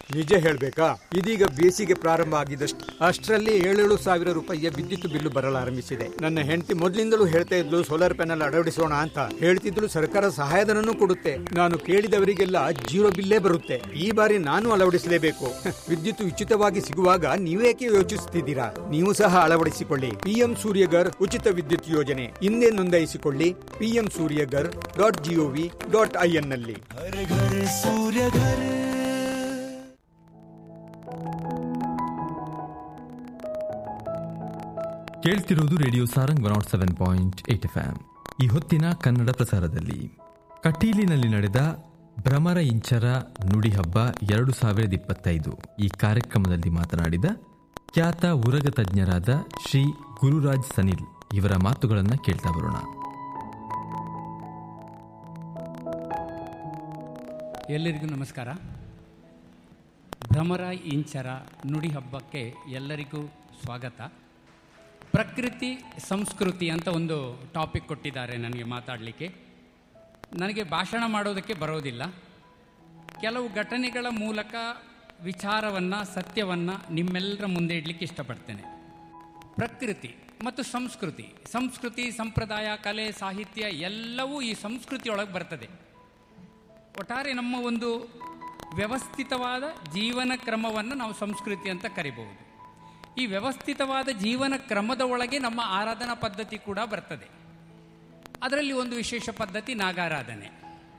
ನಿಜ ಹೇಳ್ಬೇಕಾ ಇದೀಗ ಬೇಸಿಗೆ ಪ್ರಾರಂಭ ಆಗಿದಷ್ಟು ಅಷ್ಟರಲ್ಲಿ ಏಳೇಳು ಸಾವಿರ ರೂಪಾಯಿಯ ವಿದ್ಯುತ್ ಬಿಲ್ಲು ಬರಲಾರಂಭಿಸಿದೆ ನನ್ನ ಹೆಂಡತಿ ಮೊದಲಿಂದಲೂ ಹೇಳ್ತಾ ಇದ್ಲು ಸೋಲಾರ್ ಪ್ಯಾನೆಲ್ ಅಳವಡಿಸೋಣ ಅಂತ ಹೇಳ್ತಿದ್ಲು ಸರ್ಕಾರ ಸಹಾಯಧನನೂ ಕೊಡುತ್ತೆ ನಾನು ಕೇಳಿದವರಿಗೆಲ್ಲ ಜೀರೋ ಬಿಲ್ಲೇ ಬರುತ್ತೆ ಈ ಬಾರಿ ನಾನು ಅಳವಡಿಸಲೇಬೇಕು ವಿದ್ಯುತ್ ಉಚಿತವಾಗಿ ಸಿಗುವಾಗ ನೀವೇಕೆ ಯೋಚಿಸುತ್ತಿದ್ದೀರಾ ನೀವು ಸಹ ಅಳವಡಿಸಿಕೊಳ್ಳಿ ಪಿಎಂ ಸೂರ್ಯಗರ್ ಉಚಿತ ವಿದ್ಯುತ್ ಯೋಜನೆ ಹಿಂದೆ ನೋಂದಾಯಿಸಿಕೊಳ್ಳಿ PM Suryaghar dot gov dot in ನಲ್ಲಿ हर घर सूर्य घर ಕೇಳ್ತಿರೋದು radio Sarang one nought seven point eight F ಈ ಹೊತ್ತಿನ ಕನ್ನಡ ಪ್ರಸಾರದಲ್ಲಿ ಕಟೀಲಿನಲ್ಲಿ ನಡೆದ ಭ್ರಮರ ಇಂಚರ ನುಡಿ ಹಬ್ಬ ಎರಡು ಸಾವಿರದ ಇಪ್ಪತ್ತೈದು ಈ ಕಾರ್ಯಕ್ರಮದಲ್ಲಿ ಮಾತನಾಡಿದ ಖ್ಯಾತ ಉರಗ ತಜ್ಞರಾದ ಶ್ರೀ ಗುರುರಾಜ್ ಸನಿಲ್ ಇವರ ಮಾತುಗಳನ್ನು ಕೇಳ್ತಾ ಬರೋಣ ಎಲ್ಲರಿಗೂ ನಮಸ್ಕಾರ ಭ್ರಮರ ಇಂಚರ ನುಡಿ ಹಬ್ಬಕ್ಕೆ ಎಲ್ಲರಿಗೂ ಸ್ವಾಗತ ಪ್ರಕೃತಿ ಸಂಸ್ಕೃತಿ ಅಂತ ಒಂದು ಟಾಪಿಕ್ ಕೊಟ್ಟಿದ್ದಾರೆ ನನಗೆ ಮಾತಾಡಲಿಕ್ಕೆ ನನಗೆ ಭಾಷಣ ಮಾಡೋದಕ್ಕೆ ಬರೋದಿಲ್ಲ ಕೆಲವು ಘಟನೆಗಳ ಮೂಲಕ ವಿಚಾರವನ್ನು ಸತ್ಯವನ್ನು ನಿಮ್ಮೆಲ್ಲರ ಮುಂದೆ ಇಡಲಿಕ್ಕೆ ಇಷ್ಟಪಡ್ತೇನೆ ಪ್ರಕೃತಿ ಮತ್ತು ಸಂಸ್ಕೃತಿ ಸಂಸ್ಕೃತಿ ಸಂಪ್ರದಾಯ ಕಲೆ ಸಾಹಿತ್ಯ ಎಲ್ಲವೂ ಈ ಸಂಸ್ಕೃತಿಯೊಳಗೆ ಬರ್ತದೆ ಒಟ್ಟಾರೆ ನಮ್ಮ ಒಂದು ವ್ಯವಸ್ಥಿತವಾದ ಜೀವನ ಕ್ರಮವನ್ನು ನಾವು ಸಂಸ್ಕೃತಿ ಅಂತ ಕರಿಬಹುದು ಈ ವ್ಯವಸ್ಥಿತವಾದ ಜೀವನ ಕ್ರಮದ ಒಳಗೆ ನಮ್ಮ ಆರಾಧನಾ ಪದ್ಧತಿ ಕೂಡ ಬರ್ತದೆ ಅದರಲ್ಲಿ ಒಂದು ವಿಶೇಷ ಪದ್ಧತಿ ನಾಗಾರಾಧನೆ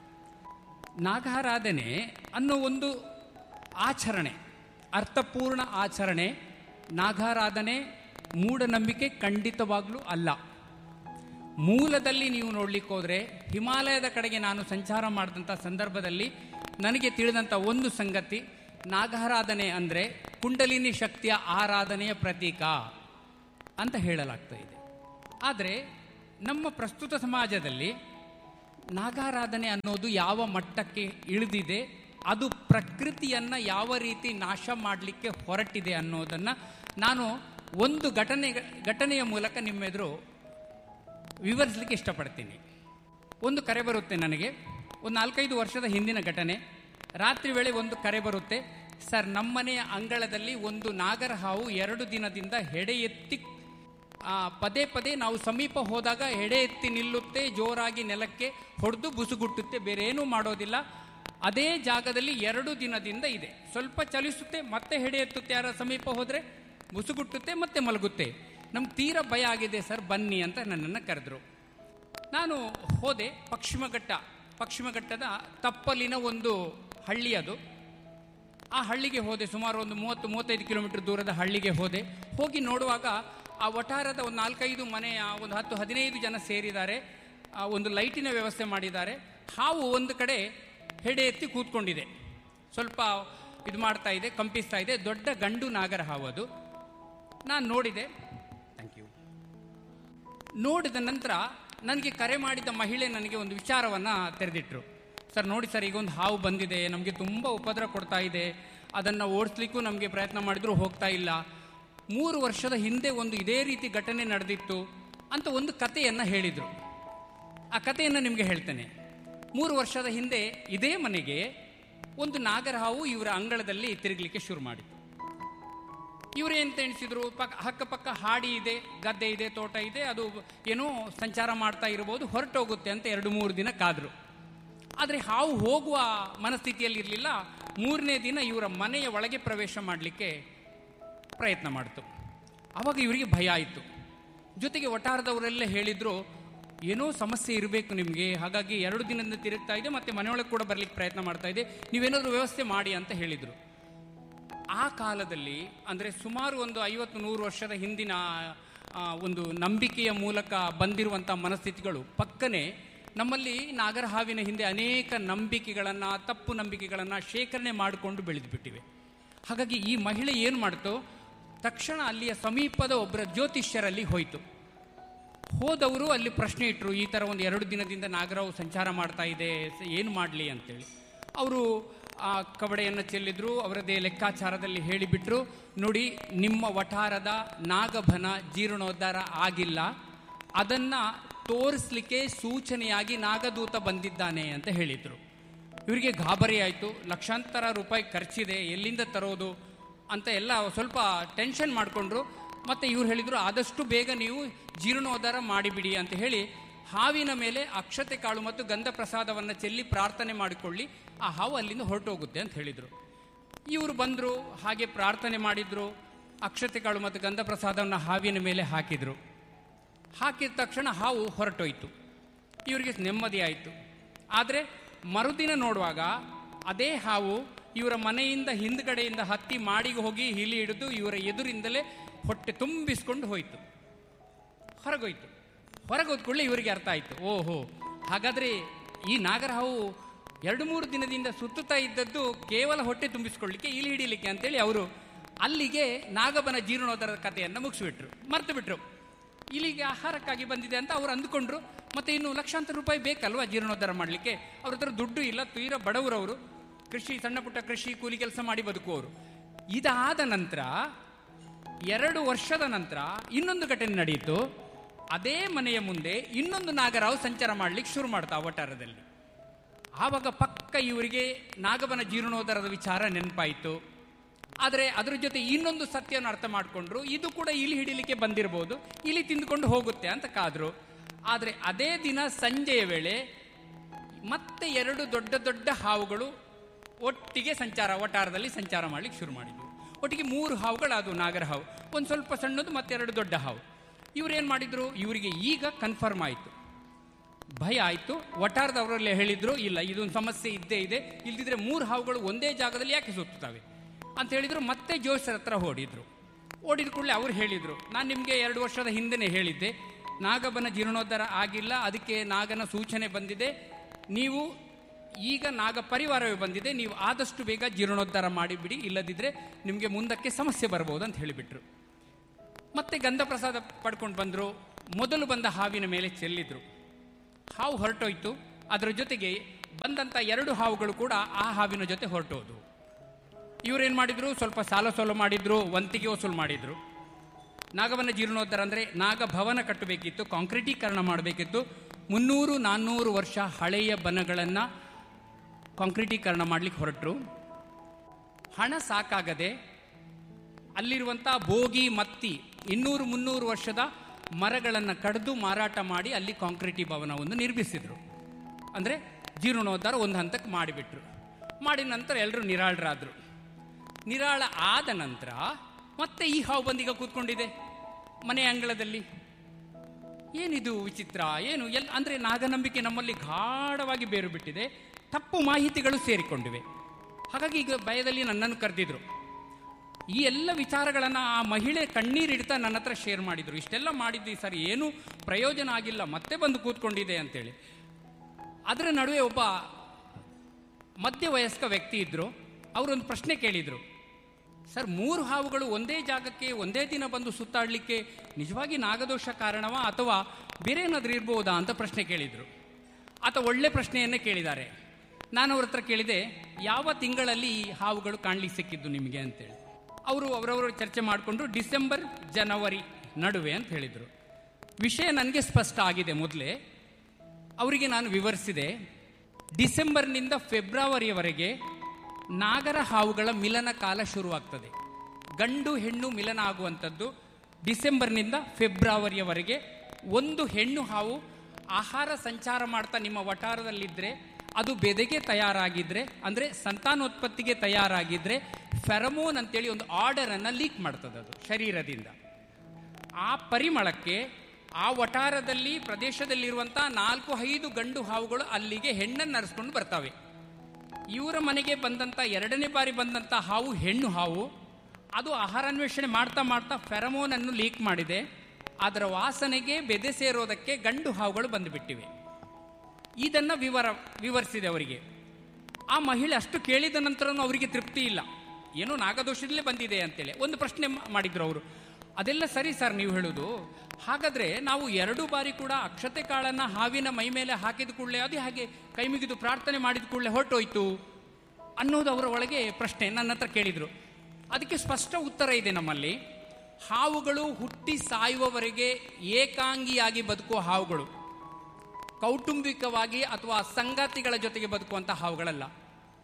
ನಾಗಾರಾಧನೆ ಅನ್ನೋ ಒಂದು ಆಚರಣೆ ಅರ್ಥಪೂರ್ಣ ಆಚರಣೆ ನಾಗಾರಾಧನೆ ಮೂಢನಂಬಿಕೆ ಖಂಡಿತವಾಗ್ಲೂ ಅಲ್ಲ ಮೂಲದಲ್ಲಿ ನೀವು ನೋಡ್ಲಿಕ್ಕೆ ಹೋದರೆ ಹಿಮಾಲಯದ ಕಡೆಗೆ ನಾನು ಸಂಚಾರ ಮಾಡಿದಂಥ ಸಂದರ್ಭದಲ್ಲಿ ನನಗೆ ತಿಳಿದಂಥ ಒಂದು ಸಂಗತಿ ನಾಗಾರಾಧನೆ ಅಂದರೆ ಕುಂಡಲಿನಿ ಶಕ್ತಿಯ ಆರಾಧನೆಯ ಪ್ರತೀಕ ಅಂತ ಹೇಳಲಾಗ್ತಾ ಇದೆ ಆದರೆ ನಮ್ಮ ಪ್ರಸ್ತುತ ಸಮಾಜದಲ್ಲಿ ನಾಗಾರಾಧನೆ ಅನ್ನೋದು ಯಾವ ಮಟ್ಟಕ್ಕೆ ಇಳಿದಿದೆ ಅದು ಪ್ರಕೃತಿಯನ್ನು ಯಾವ ರೀತಿ ನಾಶ ಮಾಡಲಿಕ್ಕೆ ಹೊರಟಿದೆ ಅನ್ನೋದನ್ನು ನಾನು ಒಂದು ಘಟನೆ ಘಟನೆಯ ಮೂಲಕ ನಿಮ್ಮೆದುರು ವಿವರಿಸಲಿಕ್ಕೆ ಇಷ್ಟಪಡ್ತೀನಿ ಒಂದು ಕರೆ ಬರುತ್ತೆ ನನಗೆ ಒಂದು ನಾಲ್ಕೈದು ವರ್ಷದ ಹಿಂದಿನ ಘಟನೆ ರಾತ್ರಿ ವೇಳೆ ಒಂದು ಕರೆ ಬರುತ್ತೆ ಸರ್ ನಮ್ಮನೆಯ ಅಂಗಳದಲ್ಲಿ ಒಂದು ನಾಗರ ಹಾವು ಎರಡು ದಿನದಿಂದ ಹೆಡೆ ಎತ್ತಿ ಆ, ಪದೇ ಪದೇ ನಾವು ಸಮೀಪ ಹೋದಾಗ ಹೆಡೆ ಎತ್ತಿ ನಿಲ್ಲುತ್ತೆ ಜೋರಾಗಿ ನೆಲಕ್ಕೆ ಹೊಡೆದು ಬುಸುಗುಟ್ಟುತ್ತೆ ಬೇರೆ ಏನೂ ಮಾಡೋದಿಲ್ಲ ಅದೇ ಜಾಗದಲ್ಲಿ ಎರಡು ದಿನದಿಂದ ಇದೆ ಸ್ವಲ್ಪ ಚಲಿಸುತ್ತೆ ಮತ್ತೆ ಹೆಡೆ ಎತ್ತುತ್ತೆ ಯಾರ ಸಮೀಪ ಹೋದರೆ ಬುಸುಗುಟ್ಟುತ್ತೆ ಮತ್ತೆ ಮಲಗುತ್ತೆ ನಮ್ಗೆ ತೀರಾ ಭಯ ಆಗಿದೆ ಸರ್ ಬನ್ನಿ ಅಂತ ನನ್ನನ್ನು ಕರೆದ್ರು ನಾನು ಹೋದೆ ಪಶ್ಚಿಮ ಘಟ್ಟ ಪಶ್ಚಿಮ ಘಟ್ಟದ ತಪ್ಪಲಿನ ಒಂದು ಹಳ್ಳಿ ಅದು ಆ ಹಳ್ಳಿಗೆ ಹೋದೆ ಸುಮಾರು ಒಂದು ಮೂವತ್ತು ಮೂವತ್ತೈದು ಕಿಲೋಮೀಟರ್ ದೂರದ ಹಳ್ಳಿಗೆ ಹೋದೆ ಹೋಗಿ ನೋಡುವಾಗ ಆ ವಠಾರದ ಒಂದು ನಾಲ್ಕೈದು ಮನೆಯ ಒಂದು ಹತ್ತು ಹದಿನೈದು ಜನ ಸೇರಿದ್ದಾರೆ ಆ ಒಂದು ಲೈಟಿನ ವ್ಯವಸ್ಥೆ ಮಾಡಿದ್ದಾರೆ ಹಾವು ಒಂದು ಕಡೆ ಹೆಡೆ ಎತ್ತಿ ಕೂತ್ಕೊಂಡಿದೆ ಸ್ವಲ್ಪ ಇದು ಮಾಡ್ತಾ ಇದೆ ಕಂಪಿಸ್ತಾ ಇದೆ ದೊಡ್ಡ ಗಂಡು ನಾಗರ ಹಾವು ಅದು ನಾನು ನೋಡಿದೆ ಥ್ಯಾಂಕ್ ಯು ನೋಡಿದ ನಂತರ ನನಗೆ ಕರೆ ಮಾಡಿದ ಮಹಿಳೆ ನನಗೆ ಒಂದು ವಿಚಾರವನ್ನು ತೆರೆದಿಟ್ರು ಸರ್ ನೋಡಿ ಸರ್ ಈಗ ಒಂದು ಹಾವು ಬಂದಿದೆ ನಮಗೆ ತುಂಬ ಉಪದ್ರ ಕೊಡ್ತಾ ಇದೆ ಅದನ್ನು ಓಡಿಸ್ಲಿಕ್ಕೂ ನಮಗೆ ಪ್ರಯತ್ನ ಮಾಡಿದ್ರು ಹೋಗ್ತಾ ಇಲ್ಲ ಮೂರು ವರ್ಷದ ಹಿಂದೆ ಒಂದು ಇದೇ ರೀತಿ ಘಟನೆ ನಡೆದಿತ್ತು ಅಂತ ಒಂದು ಕಥೆಯನ್ನು ಹೇಳಿದರು ಆ ಕಥೆಯನ್ನು ನಿಮಗೆ ಹೇಳ್ತೇನೆ ಮೂರು ವರ್ಷದ ಹಿಂದೆ ಇದೇ ಮನೆಗೆ ಒಂದು ನಾಗರ ಹಾವು ಇವರ ಅಂಗಳದಲ್ಲಿ ತಿರುಗಲಿಕ್ಕೆ ಶುರು ಮಾಡಿತು ಇವರು ಎಂತ ಎಣಿಸಿದ್ರು ಪಕ್ಕ ಅಕ್ಕಪಕ್ಕ ಹಾಡಿ ಇದೆ ಗದ್ದೆ ಇದೆ ತೋಟ ಇದೆ ಅದು ಏನೋ ಸಂಚಾರ ಮಾಡ್ತಾ ಇರಬಹುದು ಹೊರಟೋಗುತ್ತೆ ಅಂತ ಎರಡು ಮೂರು ದಿನ ಕಾದ್ರು ಆದರೆ ಹಾವು ಹೋಗುವ ಮನಸ್ಥಿತಿಯಲ್ಲಿ ಇರಲಿಲ್ಲ ಮೂರನೇ ದಿನ ಇವರ ಮನೆಯ ಒಳಗೆ ಪ್ರವೇಶ ಮಾಡಲಿಕ್ಕೆ ಪ್ರಯತ್ನ ಮಾಡಿತು ಆವಾಗ ಇವರಿಗೆ ಭಯ ಆಯಿತು ಜೊತೆಗೆ ವಠಾರದವರೆಲ್ಲ ಹೇಳಿದ್ರು ಏನೋ ಸಮಸ್ಯೆ ಇರಬೇಕು ನಿಮಗೆ ಹಾಗಾಗಿ ಎರಡು ದಿನದಿಂದ ತಿರುಗ್ತಾ ಇದೆ ಮತ್ತೆ ಮನೆಯೊಳಗೆ ಕೂಡ ಬರಲಿಕ್ಕೆ ಪ್ರಯತ್ನ ಮಾಡ್ತಾ ಇದೆ ನೀವೇನಾದರೂ ವ್ಯವಸ್ಥೆ ಮಾಡಿ ಅಂತ ಹೇಳಿದರು ಆ ಕಾಲದಲ್ಲಿ ಅಂದರೆ ಸುಮಾರು ಒಂದು ಐವತ್ತು ನೂರು ವರ್ಷದ ಹಿಂದಿನ ಆ, ಒಂದು ನಂಬಿಕೆಯ ಮೂಲಕ ಬಂದಿರುವಂಥ ಮನಸ್ಥಿತಿಗಳು ಪಕ್ಕನೆ ನಮ್ಮಲ್ಲಿ ನಾಗರಹಾವಿನ ಹಿಂದೆ ಅನೇಕ ನಂಬಿಕೆಗಳನ್ನು ತಪ್ಪು ನಂಬಿಕೆಗಳನ್ನು ಶೇಖರಣೆ ಮಾಡಿಕೊಂಡು ಬೆಳೆದುಬಿಟ್ಟಿವೆ ಹಾಗಾಗಿ ಈ ಮಹಿಳೆ ಏನು ಮಾಡ್ತು ತಕ್ಷಣ ಅಲ್ಲಿಯ ಸಮೀಪದ ಒಬ್ಬರ ಜ್ಯೋತಿಷ್ಯರಲ್ಲಿ ಹೋಯಿತು ಹೋದವರು ಅಲ್ಲಿ ಪ್ರಶ್ನೆ ಇಟ್ಟರು ಈ ಥರ ಒಂದು ಎರಡು ದಿನದಿಂದ ನಾಗರಾವು ಸಂಚಾರ ಮಾಡ್ತಾ ಇದೆ ಸ- ಏನು ಮಾಡಲಿ ಅಂತೇಳಿ ಅವರು ಆ ಕಬಡೆಯನ್ನು ಚೆಲ್ಲಿದ್ರು ಅವರದೇ ಲೆಕ್ಕಾಚಾರದಲ್ಲಿ ಹೇಳಿಬಿಟ್ರು ನೋಡಿ ನಿಮ್ಮ ವಠಾರದ ನಾಗಭನ ಜೀರ್ಣೋದ್ಧಾರ ಆಗಿಲ್ಲ ಅದನ್ನು ತೋರಿಸ್ಲಿಕ್ಕೆ ಸೂಚನೆಯಾಗಿ ನಾಗದೂತ ಬಂದಿದ್ದಾನೆ ಅಂತ ಹೇಳಿದರು ಇವರಿಗೆ ಗಾಬರಿ ಆಯಿತು ಲಕ್ಷಾಂತರ ರೂಪಾಯಿ ಖರ್ಚಿದೆ ಎಲ್ಲಿಂದ ತರೋದು ಅಂತ ಎಲ್ಲ ಸ್ವಲ್ಪ ಟೆನ್ಷನ್ ಮಾಡಿಕೊಂಡ್ರು ಮತ್ತು ಇವ್ರು ಹೇಳಿದರು ಆದಷ್ಟು ಬೇಗ ನೀವು ಜೀರ್ಣೋದ್ಧಾರ ಮಾಡಿಬಿಡಿ ಅಂತ ಹೇಳಿ ಹಾವಿನ ಮೇಲೆ ಅಕ್ಷತೆ ಕಾಳು ಮತ್ತು ಗಂಧ ಪ್ರಸಾದವನ್ನು ಚೆಲ್ಲಿ ಪ್ರಾರ್ಥನೆ ಮಾಡಿಕೊಳ್ಳಿ ಆ ಹಾವು ಅಲ್ಲಿಂದ ಹೊರಟೋಗುತ್ತೆ ಅಂತ ಹೇಳಿದರು ಇವರು ಬಂದರು ಹಾಗೆ ಪ್ರಾರ್ಥನೆ ಮಾಡಿದ್ರು ಅಕ್ಷತೆ ಕಾಳು ಮತ್ತು ಗಂಧ ಪ್ರಸಾದವನ್ನು ಹಾವಿನ ಮೇಲೆ ಹಾಕಿದರು ಹಾಕಿದ ತಕ್ಷಣ ಹಾವು ಹೊರಟೋಯ್ತು ಇವರಿಗೆ ನೆಮ್ಮದಿ ಆಯಿತು ಆದರೆ ಮರುದಿನ ನೋಡುವಾಗ ಅದೇ ಹಾವು ಇವರ ಮನೆಯಿಂದ ಹಿಂದ್ಗಡೆಯಿಂದ ಹತ್ತಿ ಮಾಡಿಗೆ ಹೋಗಿ ಹಿಲಿ ಹಿಡಿದು ಇವರ ಎದುರಿಂದಲೇ ಹೊಟ್ಟೆ ತುಂಬಿಸ್ಕೊಂಡು ಹೋಯಿತು ಹೊರಗೋಯ್ತು ಹೊರಗೋದ್ ಕೂಡಲೇ ಇವರಿಗೆ ಅರ್ಥ ಆಯಿತು ಓಹೋ ಹಾಗಾದರೆ ಈ ನಾಗರ ಹಾವು ಎರಡು ಮೂರು ದಿನದಿಂದ ಸುತ್ತುತ್ತಾ ಇದ್ದದ್ದು ಕೇವಲ ಹೊಟ್ಟೆ ತುಂಬಿಸ್ಕೊಳ್ಳಿಕ್ಕೆ ಇಲಿ ಹಿಡಿಲಿಕ್ಕೆ ಅಂತೇಳಿ ಅವರು ಅಲ್ಲಿಗೆ ನಾಗಬನ ಜೀರ್ಣೋದ್ಧಾರದ ಕಥೆಯನ್ನು ಮುಗಿಸ್ಬಿಟ್ರು ಮರ್ತು ಬಿಟ್ರು ಇಲ್ಲಿಗೆ ಆಹಾರಕ್ಕಾಗಿ ಬಂದಿದೆ ಅಂತ ಅವ್ರು ಅಂದ್ಕೊಂಡ್ರು ಮತ್ತೆ ಇನ್ನು ಲಕ್ಷಾಂತರ ರೂಪಾಯಿ ಬೇಕಲ್ವಾ ಜೀರ್ಣೋದ್ಧಾರ ಮಾಡಲಿಕ್ಕೆ ಅವ್ರ ಹತ್ರ ದುಡ್ಡು ಇಲ್ಲ ತೀರ ಬಡವರವರು ಕೃಷಿ ಸಣ್ಣ ಪುಟ್ಟ ಕೃಷಿ ಕೂಲಿ ಕೆಲಸ ಮಾಡಿ ಬದುಕುವವರು ಇದಾದ ನಂತರ ಎರಡು ವರ್ಷದ ನಂತರ ಇನ್ನೊಂದು ಘಟನೆ ನಡೆಯಿತು ಅದೇ ಮನೆಯ ಮುಂದೆ ಇನ್ನೊಂದು ನಾಗರಾವ್ ಸಂಚಾರ ಮಾಡ್ಲಿಕ್ಕೆ ಶುರು ಮಾಡ್ತಾ ಅವತಾರದಲ್ಲಿ ಆವಾಗ ಪಕ್ಕ ಇವರಿಗೆ ನಾಗಬನ ಜೀರ್ಣೋದ್ಧಾರದ ವಿಚಾರ ನೆನಪಾಯಿತು ಆದರೆ ಅದರ ಜೊತೆ ಇನ್ನೊಂದು ಸತ್ಯವನ್ನು ಅರ್ಥ ಮಾಡಿಕೊಂಡ್ರು ಇದು ಕೂಡ ಇಲಿ ಹಿಡಿಲಿಕ್ಕೆ ಬಂದಿರಬಹುದು ಇಲಿ ತಿಂದುಕೊಂಡು ಹೋಗುತ್ತೆ ಅಂತ ಕಾದ್ರು ಆದರೆ ಅದೇ ದಿನ ಸಂಜೆಯ ವೇಳೆ ಮತ್ತೆ ಎರಡು ದೊಡ್ಡ ದೊಡ್ಡ ಹಾವುಗಳು ಒಟ್ಟಿಗೆ ಸಂಚಾರ ವಟಾರದಲ್ಲಿ ಸಂಚಾರ ಮಾಡ್ಲಿಕ್ಕೆ ಶುರು ಮಾಡಿದ್ವು ಒಟ್ಟಿಗೆ ಮೂರು ಹಾವುಗಳು ಅದು ನಾಗರ ಹಾವು ಒಂದು ಸ್ವಲ್ಪ ಸಣ್ಣದು ಮತ್ತೆರಡು ದೊಡ್ಡ ಹಾವು ಇವ್ರೇನು ಮಾಡಿದ್ರು ಇವರಿಗೆ ಈಗ ಕನ್ಫರ್ಮ್ ಆಯಿತು ಭಯ ಆಯಿತು ವಟಾರದವರಲ್ಲಿ ಹೇಳಿದ್ರು ಇಲ್ಲ ಇದೊಂದು ಸಮಸ್ಯೆ ಇದ್ದೇ ಇದೆ ಇಲ್ದಿದ್ರೆ ಮೂರು ಹಾವುಗಳು ಒಂದೇ ಜಾಗದಲ್ಲಿ ಯಾಕೆ ಸುತ್ತುತ್ತವೆ ಅಂತ ಹೇಳಿದ್ರು ಮತ್ತೆ ಜೋಶರ ಹತ್ರ ಓಡಿದ್ರು ಓಡಿದ ಕೂಡಲೇ ಅವ್ರು ಹೇಳಿದರು ನಾನು ನಿಮಗೆ ಎರಡು ವರ್ಷದ ಹಿಂದೆನೇ ಹೇಳಿದ್ದೆ ನಾಗಬನ ಜೀರ್ಣೋದ್ಧಾರ ಆಗಿಲ್ಲ ಅದಕ್ಕೆ ನಾಗನ ಸೂಚನೆ ಬಂದಿದೆ ನೀವು ಈಗ ನಾಗ ಪರಿವಾರವೇ ಬಂದಿದೆ ನೀವು ಆದಷ್ಟು ಬೇಗ ಜೀರ್ಣೋದ್ಧಾರ ಮಾಡಿಬಿಡಿ ಇಲ್ಲದಿದ್ದರೆ ನಿಮಗೆ ಮುಂದಕ್ಕೆ ಸಮಸ್ಯೆ ಬರ್ಬೋದು ಅಂತ ಹೇಳಿಬಿಟ್ರು ಮತ್ತೆ ಗಂಧ ಪ್ರಸಾದ ಪಡ್ಕೊಂಡು ಬಂದರು ಮೊದಲು ಬಂದ ಹಾವಿನ ಮೇಲೆ ಚೆಲ್ಲಿದ್ರು ಹಾವು ಹೊರಟೋಯ್ತು ಅದರ ಜೊತೆಗೆ ಬಂದಂಥ ಎರಡು ಹಾವುಗಳು ಕೂಡ ಆ ಹಾವಿನ ಜೊತೆ ಹೊರಟೋದು ಇವರೇನು ಮಾಡಿದ್ರು ಸ್ವಲ್ಪ ಸಾಲ ಸೋಲ ಮಾಡಿದ್ರು ವಂತಿಗೆ ವಸೂಲು ಮಾಡಿದ್ರು ನಾಗವನ ಜೀರ್ಣೋದ್ಧಾರ ಅಂದರೆ ನಾಗಭವನ ಕಟ್ಟಬೇಕಿತ್ತು ಕಾಂಕ್ರೀಟೀಕರಣ ಮಾಡಬೇಕಿತ್ತು ಮುನ್ನೂರು ನಾನ್ನೂರು ವರ್ಷ ಹಳೆಯ ಬನಗಳನ್ನು ಕಾಂಕ್ರೀಟೀಕರಣ ಮಾಡಲಿಕ್ಕೆ ಹೊರಟರು ಹಣ ಸಾಕಾಗದೆ ಅಲ್ಲಿರುವಂಥ ಬೋಗಿ ಮತ್ತಿ ಇನ್ನೂರು ಮುನ್ನೂರು ವರ್ಷದ ಮರಗಳನ್ನು ಕಡಿದು ಮಾರಾಟ ಮಾಡಿ ಅಲ್ಲಿ ಕಾಂಕ್ರೀಟಿ ಭವನವನ್ನು ನಿರ್ಮಿಸಿದರು ಅಂದರೆ ಜೀರ್ಣೋದ್ಧಾರ ಒಂದು ಹಂತಕ್ಕೆ ಮಾಡಿಬಿಟ್ರು ಮಾಡಿದ ನಂತರ ಎಲ್ಲರೂ ನಿರಾಳರಾದರು ನಿರಾಳ ಆದ ನಂತರ ಮತ್ತೆ ಈ ಹಾವು ಬಂದೀಗ ಕೂತ್ಕೊಂಡಿದೆ ಮನೆ ಅಂಗಳದಲ್ಲಿ ಏನಿದು ವಿಚಿತ್ರ ಏನು ಎಲ್ ಅಂದರೆ ನಾಗನಂಬಿಕೆ ನಮ್ಮಲ್ಲಿ ಗಾಢವಾಗಿ ಬೇರು ಬಿಟ್ಟಿದೆ ತಪ್ಪು ಮಾಹಿತಿಗಳು ಸೇರಿಕೊಂಡಿವೆ ಹಾಗಾಗಿ ಈಗ ಭಯದಲ್ಲಿ ನನ್ನನ್ನು ಕರೆದಿದ್ರು ಈ ಎಲ್ಲ ವಿಚಾರಗಳನ್ನು ಆ ಮಹಿಳೆ ಕಣ್ಣೀರಿಡ್ತಾ ನನ್ನ ಹತ್ರ ಶೇರ್ ಮಾಡಿದ್ರು ಇಷ್ಟೆಲ್ಲ ಮಾಡಿದ್ವಿ ಸರ್ ಏನು ಪ್ರಯೋಜನ ಆಗಿಲ್ಲ ಮತ್ತೆ ಬಂದು ಕೂತ್ಕೊಂಡಿದೆ ಅಂತೇಳಿ ಅದರ ನಡುವೆ ಒಬ್ಬ ಮಧ್ಯವಯಸ್ಕ ವ್ಯಕ್ತಿ ಇದ್ರು ಅವರೊಂದು ಪ್ರಶ್ನೆ ಕೇಳಿದರು ಸರ್ ಮೂರು ಹಾವುಗಳು ಒಂದೇ ಜಾಗಕ್ಕೆ ಒಂದೇ ದಿನ ಬಂದು ಸುತ್ತಾಡಲಿಕ್ಕೆ ನಿಜವಾಗಿ ನಾಗದೋಷ ಕಾರಣವಾ ಅಥವಾ ಬೇರೆ ಏನಾದರೂ ಇರ್ಬೋದಾ ಅಂತ ಪ್ರಶ್ನೆ ಕೇಳಿದರು ಆತ ಒಳ್ಳೆ ಪ್ರಶ್ನೆಯನ್ನೇ ಕೇಳಿದ್ದಾರೆ ನಾನು ಅವ್ರ ಹತ್ರ ಕೇಳಿದೆ ಯಾವ ತಿಂಗಳಲ್ಲಿ ಈ ಹಾವುಗಳು ಕಾಣಲಿಕ್ಕೆ ಸಿಕ್ಕಿದ್ದು ನಿಮಗೆ ಅಂತೇಳಿ ಅವರು ಅವರವರು ಚರ್ಚೆ ಮಾಡಿಕೊಂಡು ಡಿಸೆಂಬರ್ ಜನವರಿ ನಡುವೆ ಅಂತ ಹೇಳಿದರು ವಿಷಯ ನನಗೆ ಸ್ಪಷ್ಟ ಆಗಿದೆ ಮೊದಲೇ ಅವರಿಗೆ ನಾನು ವಿವರಿಸಿದೆ ಡಿಸೆಂಬರ್ನಿಂದ ಫೆಬ್ರವರಿಯವರೆಗೆ ನಾಗರ ಹಾವುಗಳ ಮಿಲನ ಕಾಲ ಶುರುವಾಗ್ತದೆ ಗಂಡು ಹೆಣ್ಣು ಮಿಲನ ಆಗುವಂಥದ್ದು ಡಿಸೆಂಬರ್ನಿಂದ ಫೆಬ್ರವರಿಯವರೆಗೆ ಒಂದು ಹೆಣ್ಣು ಹಾವು ಆಹಾರ ಸಂಚಾರ ಮಾಡ್ತಾ ನಿಮ್ಮ ವಟಾರದಲ್ಲಿದ್ದರೆ ಅದು ಬೆದೆಗೆ ತಯಾರಾಗಿದ್ದರೆ ಅಂದರೆ ಸಂತಾನೋತ್ಪತ್ತಿಗೆ ತಯಾರಾಗಿದ್ದರೆ ಫೆರಮೋನ್ ಅಂತೇಳಿ ಒಂದು ಆರ್ಡರನ್ನು ಲೀಕ್ ಮಾಡ್ತದೆ ಅದು ಶರೀರದಿಂದ ಆ ಪರಿಮಳಕ್ಕೆ ಆ ವಟಾರದಲ್ಲಿ ಪ್ರದೇಶದಲ್ಲಿರುವಂಥ ನಾಲ್ಕು ಐದು ಗಂಡು ಹಾವುಗಳು ಅಲ್ಲಿಗೆ ಹೆಣ್ಣನ್ನು ನರೆಸ್ಕೊಂಡು ಬರ್ತವೆ ಇವರ ಮನೆಗೆ ಬಂದಂಥ ಎರಡನೇ ಬಾರಿ ಬಂದಂಥ ಹಾವು ಹೆಣ್ಣು ಹಾವು ಅದು ಆಹಾರಾನ್ವೇಷಣೆ ಮಾಡ್ತಾ ಮಾಡ್ತಾ ಫೆರಮೋನನ್ನು ಲೀಕ್ ಮಾಡಿದೆ ಅದರ ವಾಸನೆಗೆ ಬೆದೆ ಸೇರೋದಕ್ಕೆ ಗಂಡು ಹಾವುಗಳು ಬಂದುಬಿಟ್ಟಿವೆ ಇದನ್ನು ವಿವರ ವಿವರಿಸಿದೆ ಅವರಿಗೆ ಆ ಮಹಿಳೆ ಅಷ್ಟು ಕೇಳಿದ ನಂತರನೂ ಅವರಿಗೆ ತೃಪ್ತಿ ಇಲ್ಲ ಏನೋ ನಾಗದೋಷದಲ್ಲೇ ಬಂದಿದೆ ಅಂತೇಳಿ ಒಂದು ಪ್ರಶ್ನೆ ಮಾ- ಮಾಡಿದ್ರು ಅವರು ಅದೆಲ್ಲ ಸರಿ ಸರ್ ನೀವು ಹೇಳೋದು ಹಾಗಾದ್ರೆ ನಾವು ಎರಡು ಬಾರಿ ಕೂಡ ಅಕ್ಷತೆ ಕಾಳನ್ನ ಹಾವಿನ ಮೈ ಮೇಲೆ ಹಾಕಿದ ಕೂಡಲೇ ಅದೇ ಹಾಗೆ ಕೈ ಮುಗಿದು ಪ್ರಾರ್ಥನೆ ಮಾಡಿದ ಕೂಡಲೇ ಹೊರಟೋಯ್ತು ಅನ್ನೋದು ಅವರ ಒಳಗೆ ಪ್ರಶ್ನೆ ನನ್ನ ಹತ್ರ ಕೇಳಿದ್ರು ಅದಕ್ಕೆ ಸ್ಪಷ್ಟ ಉತ್ತರ ಇದೆ ನಮ್ಮಲ್ಲಿ ಹಾವುಗಳು ಹುಟ್ಟಿ ಸಾಯುವವರೆಗೆ ಏಕಾಂಗಿಯಾಗಿ ಬದುಕುವ ಹಾವುಗಳು ಕೌಟುಂಬಿಕವಾಗಿ ಅಥವಾ ಸಂಗಾತಿಗಳ ಜೊತೆಗೆ ಬದುಕುವಂಥ ಹಾವುಗಳಲ್ಲ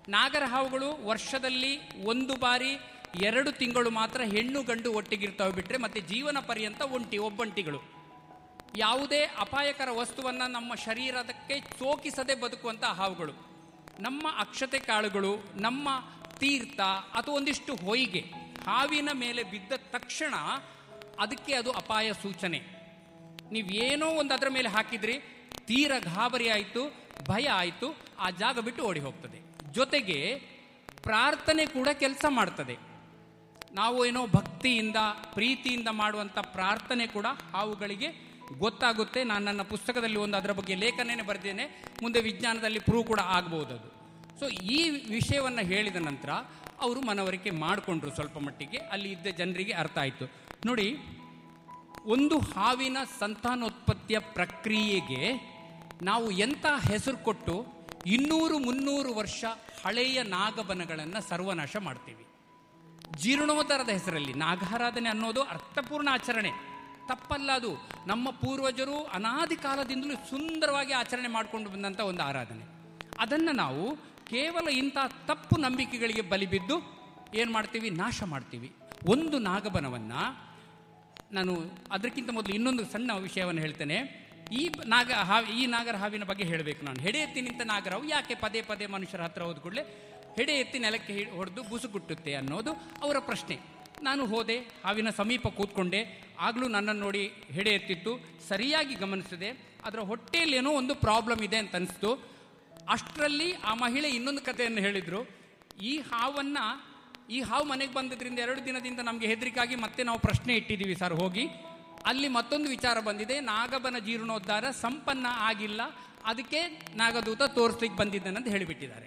ನಾಗರ ಹಾವುಗಳು ವರ್ಷದಲ್ಲಿ ಒಂದು ಬಾರಿ ಎರಡು ತಿಂಗಳು ಮಾತ್ರ ಹೆಣ್ಣು ಗಂಡು ಒಟ್ಟಿಗಿರ್ತವೆ ಬಿಟ್ಟರೆ ಮತ್ತೆ ಜೀವನ ಪರ್ಯಂತ ಒಂಟಿ ಒಬ್ಬಂಟಿಗಳು ಯಾವುದೇ ಅಪಾಯಕರ ವಸ್ತುವನ್ನು ನಮ್ಮ ಶರೀರದಕ್ಕೆ ಸೋಕಿಸದೆ ಬದುಕುವಂಥ ಹಾವುಗಳು ನಮ್ಮ ಅಕ್ಷತೆ ಕಾಳುಗಳು ನಮ್ಮ ತೀರ್ಥ ಅಥವಾ ಒಂದಿಷ್ಟು ಹೊಯ್ಗೆ ಹಾವಿನ ಮೇಲೆ ಬಿದ್ದ ತಕ್ಷಣ ಅದಕ್ಕೆ ಅದು ಅಪಾಯ ಸೂಚನೆ ನೀವೇನೋ ಒಂದು ಅದರ ಮೇಲೆ ಹಾಕಿದ್ರಿ ತೀರ ಗಾಬರಿ ಆಯಿತು ಭಯ ಆಯಿತು ಆ ಜಾಗ ಬಿಟ್ಟು ಓಡಿ ಹೋಗ್ತದೆ ಜೊತೆಗೆ ಪ್ರಾರ್ಥನೆ ಕೂಡ ಕೆಲಸ ಮಾಡ್ತದೆ ನಾವು ಏನೋ ಭಕ್ತಿಯಿಂದ ಪ್ರೀತಿಯಿಂದ ಮಾಡುವಂಥ ಪ್ರಾರ್ಥನೆ ಕೂಡ ಹಾವುಗಳಿಗೆ ಗೊತ್ತಾಗುತ್ತೆ ನಾನು ನನ್ನ ಪುಸ್ತಕದಲ್ಲಿ ಒಂದು ಅದರ ಬಗ್ಗೆ ಲೇಖನೇ ಬರೆದೇನೆ ಮುಂದೆ ವಿಜ್ಞಾನದಲ್ಲಿ ಪ್ರೂವ್ ಕೂಡ ಆಗ್ಬೋದು ಅದು ಸೊ ಈ ವಿಷಯವನ್ನು ಹೇಳಿದ ನಂತರ ಅವರು ಮನವರಿಕೆ ಮಾಡಿಕೊಂಡ್ರು ಸ್ವಲ್ಪ ಮಟ್ಟಿಗೆ ಅಲ್ಲಿ ಇದ್ದ ಜನರಿಗೆ ಅರ್ಥ ಆಯಿತು ನೋಡಿ ಒಂದು ಹಾವಿನ ಸಂತಾನೋತ್ಪತ್ತಿಯ ಪ್ರಕ್ರಿಯೆಗೆ ನಾವು ಎಂಥ ಹೆಸರು ಕೊಟ್ಟು ಇನ್ನೂರು ಮುನ್ನೂರು ವರ್ಷ ಹಳೆಯ ನಾಗಬನಗಳನ್ನು ಸರ್ವನಾಶ ಮಾಡ್ತೀವಿ ಜೀರ್ಣೋದ್ಧಾರದ ಹೆಸರಲ್ಲಿ ನಾಗಾರಾಧನೆ ಅನ್ನೋದು ಅರ್ಥಪೂರ್ಣ ಆಚರಣೆ ತಪ್ಪಲ್ಲ ಅದು ನಮ್ಮ ಪೂರ್ವಜರು ಅನಾದಿ ಕಾಲದಿಂದಲೂ ಸುಂದರವಾಗಿ ಆಚರಣೆ ಮಾಡಿಕೊಂಡು ಬಂದಂಥ ಒಂದು ಆರಾಧನೆ ಅದನ್ನು ನಾವು ಕೇವಲ ಇಂಥ ತಪ್ಪು ನಂಬಿಕೆಗಳಿಗೆ ಬಲಿಬಿದ್ದು ಏನು ಮಾಡ್ತೀವಿ ನಾಶ ಮಾಡ್ತೀವಿ ಒಂದು ನಾಗಬನವನ್ನು ನಾನು ಅದಕ್ಕಿಂತ ಮೊದಲು ಇನ್ನೊಂದು ಸಣ್ಣ ವಿಷಯವನ್ನು ಹೇಳ್ತೇನೆ ಈ ನಾಗ ಹಾವಿ ಈ ನಾಗರ ಹಾವಿನ ಬಗ್ಗೆ ಹೇಳಬೇಕು ನಾನು ಹೆಡೆ ಎತ್ತಿ ನಿಂತ ನಾಗರವು ಯಾಕೆ ಪದೇ ಪದೇ ಮನುಷ್ಯರ ಹತ್ರ ಹೋದ ಕೂಡಲೇ ಹೆಡೆ ಎತ್ತಿ ನೆಲಕ್ಕೆ ಹೊಡೆದು ಬುಸುಗುಟ್ಟುತ್ತೆ ಅನ್ನೋದು ಅವರ ಪ್ರಶ್ನೆ ನಾನು ಹೋದೆ ಹಾವಿನ ಸಮೀಪ ಕೂತ್ಕೊಂಡೆ ಆಗಲೂ ನನ್ನನ್ನು ನೋಡಿ ಹೆಡೆ ಎತ್ತಿತ್ತು ಸರಿಯಾಗಿ ಗಮನಿಸಿದೆ ಅದರ ಹೊಟ್ಟೆಯಲ್ಲಿ ಏನೋ ಒಂದು ಪ್ರಾಬ್ಲಮ್ ಇದೆ ಅಂತ ಅನಿಸ್ತು ಅಷ್ಟರಲ್ಲಿ ಆ ಮಹಿಳೆ ಇನ್ನೊಂದು ಕಥೆಯನ್ನು ಹೇಳಿದರು ಈ ಹಾವನ್ನು ಈ ಹಾವು ಮನೆಗೆ ಬಂದಿದ್ರಿಂದ ಎರಡು ದಿನದಿಂದ ನಮಗೆ ಹೆದರಿಕಾಗಿ ಮತ್ತೆ ನಾವು ಪ್ರಶ್ನೆ ಇಟ್ಟಿದ್ದೀವಿ ಸರ್ ಹೋಗಿ ಅಲ್ಲಿ ಮತ್ತೊಂದು ವಿಚಾರ ಬಂದಿದೆ ನಾಗಬನ ಜೀರ್ಣೋದ್ಧಾರ ಸಂಪನ್ನ ಆಗಿಲ್ಲ ಅದಕ್ಕೆ ನಾಗದೂತ ತೋರಿಸ್ಲಿಕ್ಕೆ ಬಂದಿದ್ದಾನೆ ಅಂತ ಹೇಳಿಬಿಟ್ಟಿದ್ದಾರೆ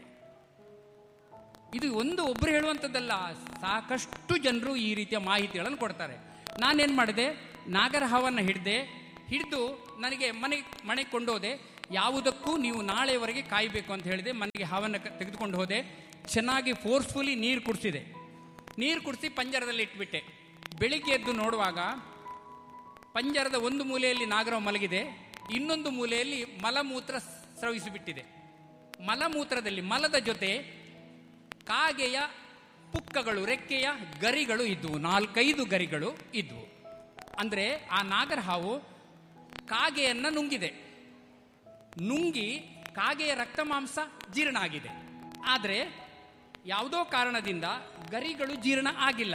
ಇದು ಒಂದು ಒಬ್ಬರು ಹೇಳುವಂಥದ್ದಲ್ಲ ಸಾಕಷ್ಟು ಜನರು ಈ ರೀತಿಯ ಮಾಹಿತಿಗಳನ್ನು ಕೊಡ್ತಾರೆ ನಾನೇನು ಮಾಡಿದೆ ನಾಗರ ಹಾವನ್ನು ಹಿಡಿದೆ ಹಿಡಿದು ನನಗೆ ಮನೆಗೆ ಮನೆಗೆ ಕೊಂಡೋದೆ ಯಾವುದಕ್ಕೂ ನೀವು ನಾಳೆವರೆಗೆ ಕಾಯಬೇಕು ಅಂತ ಹೇಳಿದೆ ಮನೆಗೆ ಹಾವನ್ನು ಕ- ತೆಗೆದುಕೊಂಡು ಹೋದೆ ಚೆನ್ನಾಗಿ ಫೋರ್ಸ್ಫುಲಿ ನೀರು ಕುಡಿಸಿದೆ ನೀರು ಕುಡಿಸಿ ಪಂಜರದಲ್ಲಿ ಇಟ್ಬಿಟ್ಟೆ ಬೆಳಿಗ್ಗೆ ಎದ್ದು ನೋಡುವಾಗ ಪಂಜರದ ಒಂದು ಮೂಲೆಯಲ್ಲಿ ನಾಗರವ ಮಲಗಿದೆ ಇನ್ನೊಂದು ಮೂಲೆಯಲ್ಲಿ ಮಲಮೂತ್ರ ಸ್ರವಿಸಿಬಿಟ್ಟಿದೆ ಮಲಮೂತ್ರದಲ್ಲಿ ಮಲದ ಜೊತೆ ಕಾಗೆಯ ಪುಕ್ಕಗಳು ರೆಕ್ಕೆಯ ಗರಿಗಳು ಇದ್ವು ನಾಲ್ಕೈದು ಗರಿಗಳು ಇದ್ವು ಅಂದರೆ ಆ ನಾಗರ ಹಾವು ಕಾಗೆಯನ್ನ ನುಂಗಿದೆ ನುಂಗಿ ಕಾಗೆಯ ರಕ್ತ ಮಾಂಸ ಜೀರ್ಣ ಆಗಿದೆ ಆದರೆ ಯಾವುದೋ ಕಾರಣದಿಂದ ಗರಿಗಳು ಜೀರ್ಣ ಆಗಿಲ್ಲ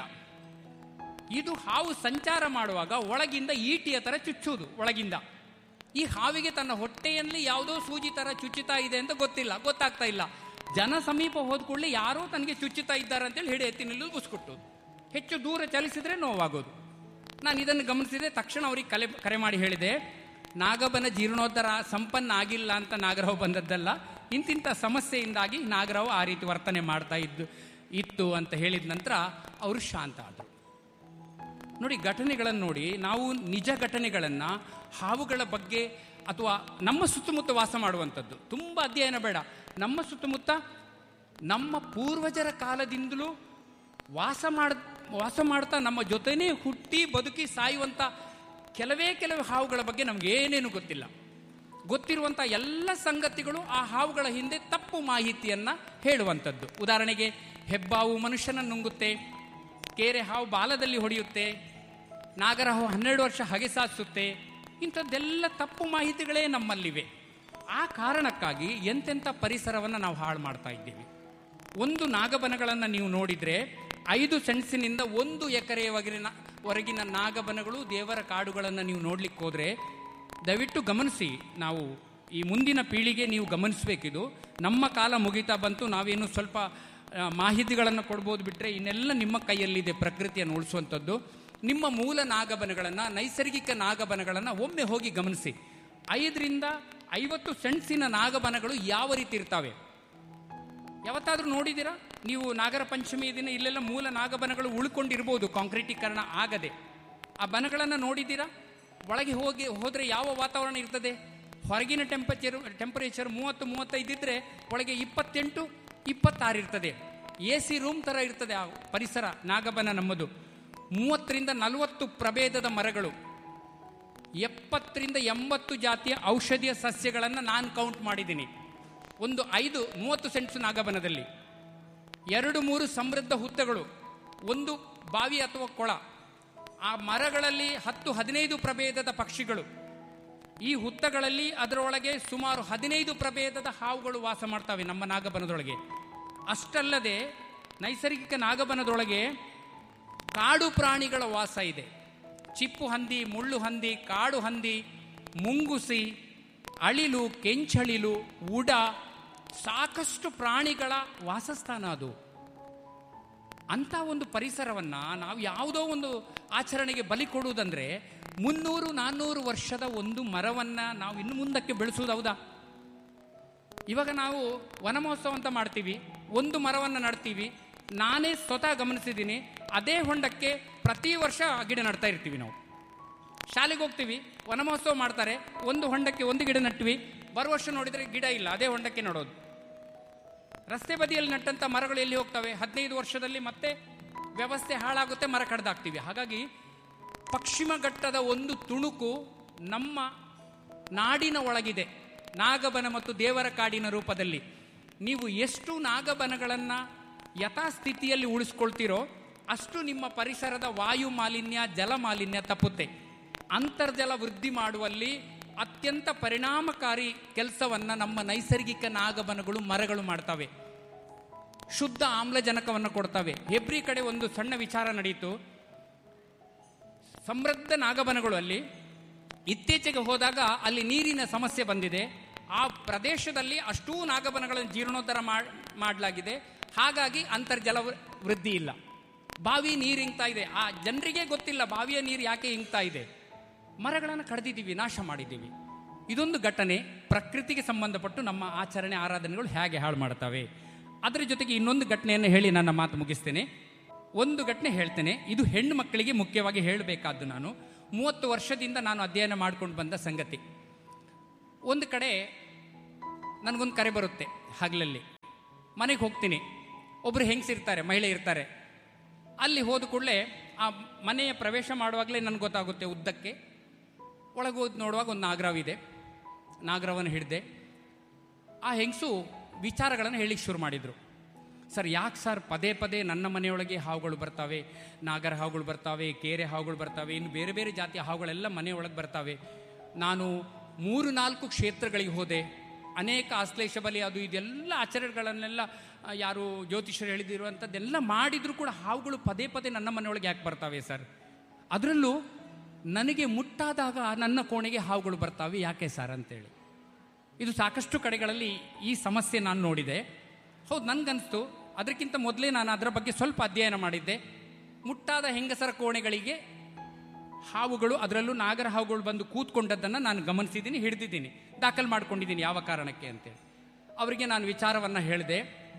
ಇದು ಹಾವು ಸಂಚಾರ ಮಾಡುವಾಗ ಒಳಗಿಂದ ಈಟಿಯ ತರ ಚುಚ್ಚುವುದು ಒಳಗಿಂದ ಈ ಹಾವಿಗೆ ತನ್ನ ಹೊಟ್ಟೆಯಲ್ಲಿ ಯಾವುದೋ ಸೂಜಿ ತರ ಚುಚ್ಚುತ್ತಾ ಇದೆ ಅಂತ ಗೊತ್ತಿಲ್ಲ ಗೊತ್ತಾಗ್ತಾ ಇಲ್ಲ ಜನ ಸಮೀಪ ಹೋದ ಕೂಡಲೇ ಯಾರೋ ತನಗೆ ಚುಚ್ಚುತ್ತಾ ಇದ್ದಾರೆ ಅಂತೇಳಿ ಹಿಡಿ ಎತ್ತಿ ನಿಲ್ಲೋದು ಬುಸ್ಕೊಟ್ಟು ಹೆಚ್ಚು ದೂರ ಚಲಿಸಿದ್ರೆ ನೋವಾಗೋದು ನಾನು ಇದನ್ನು ಗಮನಿಸಿದೆ ತಕ್ಷಣ ಅವ್ರಿಗೆ ಕಲೆ ಕರೆ ಮಾಡಿ ಹೇಳಿದೆ ನಾಗಬನ ಜೀರ್ಣೋದ್ಧಾರ ಸಂಪನ್ನ ಆಗಿಲ್ಲ ಅಂತ ನಾಗರಾವ್ ಬಂದದ್ದಲ್ಲ ಇಂತಿಂಥ ಸಮಸ್ಯೆಯಿಂದಾಗಿ ನಾಗರಾವ್ ಆ ರೀತಿ ವರ್ತನೆ ಮಾಡ್ತಾ ಇದ್ದು ಇತ್ತು ಅಂತ ಹೇಳಿದ ನಂತರ ಅವರು ಶಾಂತ ಆದರು ನೋಡಿ ಘಟನೆಗಳನ್ನು ನೋಡಿ ನಾವು ನಿಜ ಘಟನೆಗಳನ್ನು ಹಾವುಗಳ ಬಗ್ಗೆ ಅಥವಾ ನಮ್ಮ ಸುತ್ತಮುತ್ತ ವಾಸ ಮಾಡುವಂಥದ್ದು ತುಂಬ ಅಧ್ಯಯನ ಬೇಡ ನಮ್ಮ ಸುತ್ತಮುತ್ತ ನಮ್ಮ ಪೂರ್ವಜರ ಕಾಲದಿಂದಲೂ ವಾಸ ಮಾಡ್ ವಾಸ ಮಾಡ್ತಾ ನಮ್ಮ ಜೊತೆನೇ ಹುಟ್ಟಿ ಬದುಕಿ ಸಾಯುವಂಥ ಕೆಲವೇ ಕೆಲವು ಹಾವುಗಳ ಬಗ್ಗೆ ನಮ್ಗೆ ಏನೇನು ಗೊತ್ತಿಲ್ಲ ಗೊತ್ತಿರುವಂಥ ಎಲ್ಲ ಸಂಗತಿಗಳು ಆ ಹಾವುಗಳ ಹಿಂದೆ ತಪ್ಪು ಮಾಹಿತಿಯನ್ನು ಹೇಳುವಂಥದ್ದು ಉದಾಹರಣೆಗೆ ಹೆಬ್ಬಾವು ಮನುಷ್ಯನ ನುಂಗುತ್ತೆ ಕೇರೆ ಹಾವು ಬಾಲದಲ್ಲಿ ಹೊಡೆಯುತ್ತೆ ನಾಗರ ಹಾವು ಹನ್ನೆರಡು ವರ್ಷ ಹಗೆಸಾಸುತ್ತೆ ಇಂಥದ್ದೆಲ್ಲ ತಪ್ಪು ಮಾಹಿತಿಗಳೇ ನಮ್ಮಲ್ಲಿವೆ ಆ ಕಾರಣಕ್ಕಾಗಿ ಎಂತೆಂಥ ಪರಿಸರವನ್ನು ನಾವು ಹಾಳು ಮಾಡ್ತಾ ಇದ್ದೀವಿ ಒಂದು ನಾಗಬನಗಳನ್ನು ನೀವು ನೋಡಿದರೆ ಐದು ಸೆಣಸಿನಿಂದ ಒಂದು ಎಕರೆಯವರೆಗಿನ ವರೆಗಿನ ನಾಗಬನಗಳು ದೇವರ ಕಾಡುಗಳನ್ನು ನೀವು ನೋಡ್ಲಿಕ್ಕೆ ಹೋದರೆ ದಯವಿಟ್ಟು ಗಮನಿಸಿ ನಾವು ಈ ಮುಂದಿನ ಪೀಳಿಗೆ ನೀವು ಗಮನಿಸಬೇಕಿದು ನಮ್ಮ ಕಾಲ ಮುಗಿತಾ ಬಂತು ನಾವೇನು ಸ್ವಲ್ಪ ಆ, ಮಾಹಿತಿಗಳನ್ನು ಕೊಡ್ಬೋದು ಬಿಟ್ಟರೆ ಇನ್ನೆಲ್ಲ ನಿಮ್ಮ ಕೈಯಲ್ಲಿದೆ ಪ್ರಕೃತಿಯನ್ನು ಉಳಿಸುವಂಥದ್ದು ನಿಮ್ಮ ಮೂಲ ನಾಗಬನಗಳನ್ನು ನೈಸರ್ಗಿಕ ನಾಗಬನಗಳನ್ನು ಒಮ್ಮೆ ಹೋಗಿ ಗಮನಿಸಿ ಐದರಿಂದ ಐವತ್ತು ಸೆಣಸಿನ ನಾಗಬನಗಳು ಯಾವ ರೀತಿ ಇರ್ತವೆ ಯಾವತ್ತಾದ್ರೂ ನೋಡಿದ್ದೀರಾ ನೀವು ನಾಗರ ಪಂಚಮಿ ದಿನ ಇಲ್ಲೆಲ್ಲ ಮೂಲ ನಾಗಬನಗಳು ಉಳ್ಕೊಂಡಿರ್ಬೋದು ಕಾಂಕ್ರೀಟೀಕರಣ ಆಗದೆ ಆ ಬನಗಳನ್ನು ನೋಡಿದ್ದೀರಾ ಒಳಗೆ ಹೋಗಿ ಹೋದರೆ ಯಾವ ವಾತಾವರಣ ಇರ್ತದೆ ಹೊರಗಿನ ಟೆಂಪರೇಚರ್ ಟೆಂಪರೇಚರ್ ಮೂವತ್ತು ಮೂವತ್ತೈದು ಇದ್ದರೆ ಒಳಗೆ ಇಪ್ಪತ್ತೆಂಟು ಇಪ್ಪತ್ತಾರು ಇರ್ತದೆ ಎ ಸಿ ರೂಮ್ ಥರ ಇರ್ತದೆ ಆ ಪರಿಸರ ನಾಗಬನ ನಮ್ಮದು ಮೂವತ್ತರಿಂದ ನಲವತ್ತು ಪ್ರಭೇದದ ಮರಗಳು ಎಪ್ಪತ್ತರಿಂದ ಎಂಬತ್ತು ಜಾತಿಯ ಔಷಧೀಯ ಸಸ್ಯಗಳನ್ನು ನಾನು ಕೌಂಟ್ ಮಾಡಿದ್ದೀನಿ ಒಂದು ಐದು ಮೂವತ್ತು ಸೆಂಟ್ಸ್ ನಾಗಬನದಲ್ಲಿ ಎರಡು ಮೂರು ಸಮೃದ್ಧ ಹುತ್ತಗಳು ಒಂದು ಬಾವಿ ಅಥವಾ ಕೊಳ ಆ ಮರಗಳಲ್ಲಿ ಹತ್ತು ಹದಿನೈದು ಪ್ರಭೇದದ ಪಕ್ಷಿಗಳು ಈ ಹುತ್ತಗಳಲ್ಲಿ ಅದರೊಳಗೆ ಸುಮಾರು ಹದಿನೈದು ಪ್ರಭೇದದ ಹಾವುಗಳು ವಾಸ ಮಾಡ್ತವೆ ನಮ್ಮ ನಾಗಬನದೊಳಗೆ ಅಷ್ಟಲ್ಲದೆ ನೈಸರ್ಗಿಕ ನಾಗಬನದೊಳಗೆ ಕಾಡು ಪ್ರಾಣಿಗಳ ವಾಸ ಇದೆ ಚಿಪ್ಪು ಹಂದಿ ಮುಳ್ಳು ಹಂದಿ ಕಾಡು ಹಂದಿ ಮುಂಗುಸಿ ಅಳಿಲು ಕೆಂಚಳಿಲು ಉಡ ಸಾಕಷ್ಟು ಪ್ರಾಣಿಗಳ ವಾಸಸ್ಥಾನ ಅದು ಅಂತ ಒಂದು ಪರಿಸರವನ್ನ ನಾವು ಯಾವುದೋ ಒಂದು ಆಚರಣೆಗೆ ಬಲಿ ಕೊಡುವುದಂದ್ರೆ ಮುನ್ನೂರು ನಾನ್ನೂರು ವರ್ಷದ ಒಂದು ಮರವನ್ನ ನಾವು ಇನ್ನು ಮುಂದಕ್ಕೆ ಬೆಳೆಸುವುದು ಹೌದಾ ಇವಾಗ ನಾವು ವನ ಮಹೋತ್ಸವ ಅಂತ ಮಾಡ್ತೀವಿ ಒಂದು ಮರವನ್ನು ನಡ್ತೀವಿ ನಾನೇ ಸ್ವತಃ ಗಮನಿಸಿದ್ದೀನಿ ಅದೇ ಹೊಂಡಕ್ಕೆ ಪ್ರತಿ ವರ್ಷ ಗಿಡ ನಡ್ತಾ ಇರ್ತೀವಿ ನಾವು ಶಾಲೆಗೆ ಹೋಗ್ತೀವಿ ವನ ಮಹೋತ್ಸವ ಮಾಡ್ತಾರೆ ಒಂದು ಹೊಂಡಕ್ಕೆ ಒಂದು ಗಿಡ ನಟ್ವಿ ಬರುವ ವರ್ಷ ನೋಡಿದರೆ ಗಿಡ ಇಲ್ಲ ಅದೇ ಹೊಂಡಕ್ಕೆ ನಡೋದು ರಸ್ತೆ ಬದಿಯಲ್ಲಿ ನಟ್ಟಂತ ಮರಗಳು ಎಲ್ಲಿ ಹೋಗ್ತವೆ ಹದಿನೈದು ವರ್ಷದಲ್ಲಿ ಮತ್ತೆ ವ್ಯವಸ್ಥೆ ಹಾಳಾಗುತ್ತೆ ಮರ ಕಡ್ದಾಕ್ತೀವಿ ಹಾಗಾಗಿ ಪಶ್ಚಿಮ ಘಟ್ಟದ ಒಂದು ತುಣುಕು ನಮ್ಮ ನಾಡಿನ ಒಳಗಿದೆ ನಾಗಬನ ಮತ್ತು ದೇವರ ಕಾಡಿನ ರೂಪದಲ್ಲಿ ನೀವು ಎಷ್ಟು ನಾಗಬನಗಳನ್ನು ಯಥಾಸ್ಥಿತಿಯಲ್ಲಿ ಉಳಿಸ್ಕೊಳ್ತೀರೋ ಅಷ್ಟು ನಿಮ್ಮ ಪರಿಸರದ ವಾಯು ಮಾಲಿನ್ಯ ಜಲ ಮಾಲಿನ್ಯ ತಪ್ಪುತ್ತೆ ಅಂತರ್ಜಲ ವೃದ್ಧಿ ಮಾಡುವಲ್ಲಿ ಅತ್ಯಂತ ಪರಿಣಾಮಕಾರಿ ಕೆಲಸವನ್ನ ನಮ್ಮ ನೈಸರ್ಗಿಕ ನಾಗಬನಗಳು ಮರಗಳು ಮಾಡ್ತವೆ ಶುದ್ಧ ಆಮ್ಲಜನಕವನ್ನು ಕೊಡ್ತವೆ ಹೆಬ್ರಿ ಕಡೆ ಒಂದು ಸಣ್ಣ ವಿಚಾರ ನಡೆಯಿತು ಸಮೃದ್ಧ ನಾಗಬನಗಳು ಅಲ್ಲಿ ಇತ್ತೀಚೆಗೆ ಹೋದಾಗ ಅಲ್ಲಿ ನೀರಿನ ಸಮಸ್ಯೆ ಬಂದಿದೆ ಆ ಪ್ರದೇಶದಲ್ಲಿ ಅಷ್ಟೂ ನಾಗಬನಗಳನ್ನು ಜೀರ್ಣೋದ್ಧಾರ ಮಾಡಲಾಗಿದೆ ಹಾಗಾಗಿ ಅಂತರ್ಜಲ ವೃ- ವೃದ್ಧಿ ಇಲ್ಲ ಬಾವಿ ನೀರು ಇಂಗ್ತಾ ಇದೆ ಆ ಜನರಿಗೆ ಗೊತ್ತಿಲ್ಲ ಬಾವಿಯ ನೀರು ಯಾಕೆ ಇಂಗ್ತಾ ಇದೆ ಮರಗಳನ್ನು ಕಡ್ದಿದ್ದೀವಿ ನಾಶ ಮಾಡಿದ್ದೀವಿ ಇದೊಂದು ಘಟನೆ ಪ್ರಕೃತಿಗೆ ಸಂಬಂಧಪಟ್ಟು ನಮ್ಮ ಆಚರಣೆ ಆರಾಧನೆಗಳು ಹೇಗೆ ಹಾಳು ಮಾಡ್ತವೆ ಅದರ ಜೊತೆಗೆ ಇನ್ನೊಂದು ಘಟನೆಯನ್ನು ಹೇಳಿ ನನ್ನ ಮಾತು ಮುಗಿಸ್ತೇನೆ ಒಂದು ಘಟನೆ ಹೇಳ್ತೇನೆ ಇದು ಹೆಣ್ಣು ಮಕ್ಕಳಿಗೆ ಮುಖ್ಯವಾಗಿ ಹೇಳಬೇಕಾದ್ದು ನಾನು ಮೂವತ್ತು ವರ್ಷದಿಂದ ನಾನು ಅಧ್ಯಯನ ಮಾಡ್ಕೊಂಡು ಬಂದ ಸಂಗತಿ ಒಂದು ಕಡೆ ನನಗೊಂದು ಕರೆ ಬರುತ್ತೆ ಹಗಲಲ್ಲಿ ಮನೆಗೆ ಹೋಗ್ತೀನಿ ಒಬ್ಬರು ಹೆಂಗಸಿರ್ತಾರೆ ಮಹಿಳೆ ಇರ್ತಾರೆ ಅಲ್ಲಿ ಹೋದ ಕೂಡಲೇ ಆ ಮನೆಯ ಪ್ರವೇಶ ಮಾಡುವಾಗಲೇ ನನಗೆ ಗೊತ್ತಾಗುತ್ತೆ ಉದ್ದಕ್ಕೆ ಒಳಗೆ ಹೋಗಿ ನೋಡುವಾಗ ಒಂದು ನಾಗರಾವಿದೆ ನಾಗರವನ್ನು ಹಿಡಿದೆ ಆ ಹೆಂಗಸು ವಿಚಾರಗಳನ್ನು ಹೇಳಿಕ್ಕೆ ಶುರು ಮಾಡಿದರು ಸರ್ ಯಾಕೆ ಸರ್ ಪದೇ ಪದೇ ನನ್ನ ಮನೆಯೊಳಗೆ ಹಾವುಗಳು ಬರ್ತವೆ ನಾಗರ ಹಾವುಗಳು ಬರ್ತವೆ ಕೇರೆ ಹಾವುಗಳು ಬರ್ತವೆ ಇನ್ನು ಬೇರೆ ಬೇರೆ ಜಾತಿಯ ಹಾವುಗಳೆಲ್ಲ ಮನೆಯೊಳಗೆ ಬರ್ತವೆ ನಾನು ಮೂರು ನಾಲ್ಕು ಕ್ಷೇತ್ರಗಳಿಗೆ ಹೋದೆ ಅನೇಕ ಆಶ್ಲೇಷ ಬಲಿ ಅದು ಇದೆಲ್ಲ ಆಚರಣೆಗಳನ್ನೆಲ್ಲ ಆ, ಯಾರು ಜ್ಯೋತಿಷರು ಹೇಳಿದಿರುವಂಥದ್ದೆಲ್ಲ ಮಾಡಿದರೂ ಕೂಡ ಹಾವುಗಳು ಪದೇ ಪದೇ ನನ್ನ ಮನೆಯೊಳಗೆ ಯಾಕೆ ಬರ್ತವೆ ಸರ್ ಅದರಲ್ಲೂ ನನಗೆ ಮುಟ್ಟಾದಾಗ ನನ್ನ ಕೋಣೆಗೆ ಹಾವುಗಳು ಬರ್ತವೆ ಯಾಕೆ ಸರ್ ಅಂತೇಳಿ ಇದು ಸಾಕಷ್ಟು ಕಡೆಗಳಲ್ಲಿ ಈ ಸಮಸ್ಯೆ ನಾನು ನೋಡಿದೆ ಹೌದು ನನಗನ್ನಿಸ್ತು ಅದಕ್ಕಿಂತ ಮೊದಲೇ ನಾನು ಅದರ ಬಗ್ಗೆ ಸ್ವಲ್ಪ ಅಧ್ಯಯನ ಮಾಡಿದ್ದೆ ಮುಟ್ಟಾದ ಹೆಂಗಸರ ಕೋಣೆಗಳಿಗೆ ಹಾವುಗಳು ಅದರಲ್ಲೂ ನಾಗರ ಹಾವುಗಳು ಬಂದು ಕೂತ್ಕೊಂಡದ್ದನ್ನು ನಾನು ಗಮನಿಸಿದ್ದೀನಿ ಹಿಡಿದಿದ್ದೀನಿ ದಾಖಲು ಮಾಡ್ಕೊಂಡಿದ್ದೀನಿ ಯಾವ ಕಾರಣಕ್ಕೆ ಅಂತೇಳಿ ಅವರಿಗೆ ನಾನು ವಿಚಾರವನ್ನು ಹೇಳಿದೆ